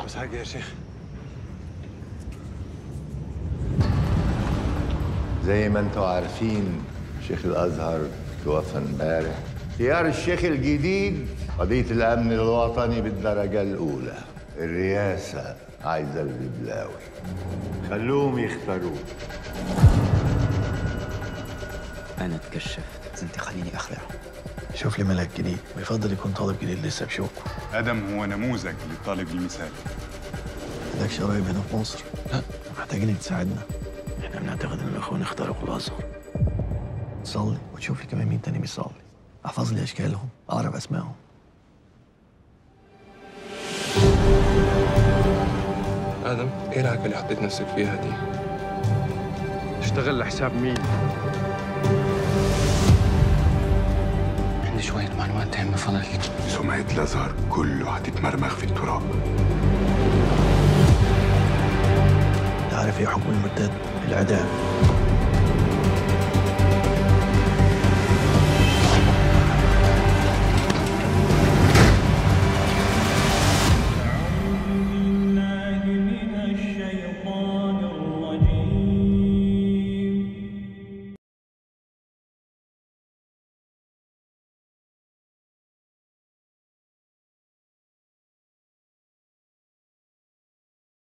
بس حاجة يا شيخ زي ما انتم عارفين شيخ الازهر توفى امبارح خيار الشيخ الجديد قضية الأمن الوطني بالدرجة الأولى الرئاسة عايزة الببلاوي خلوهم يختاروه انا اتكشفت انت خليني اخلع شوف لي ملك جديد ويفضل يكون طالب جديد لسه بشوكه آدم هو نموذج للطالب المثالي عندكش قرايب هنا في مصر لا محتاجين تساعدنا احنا بنعتقد ان الاخوان اخترقوا الازهر تصلي وتشوف لي كمان مين تاني بيصلي احفظ لي اشكالهم اعرف اسمائهم آدم إيه العكة اللي حطيت نفسك فيها دي؟ اشتغل لحساب مين؟ عندي شويه معلومات تهم فضلك سمعة الأزهر كله هتتمرمغ في التراب انت عارف ايه حكم المرتد الاعدام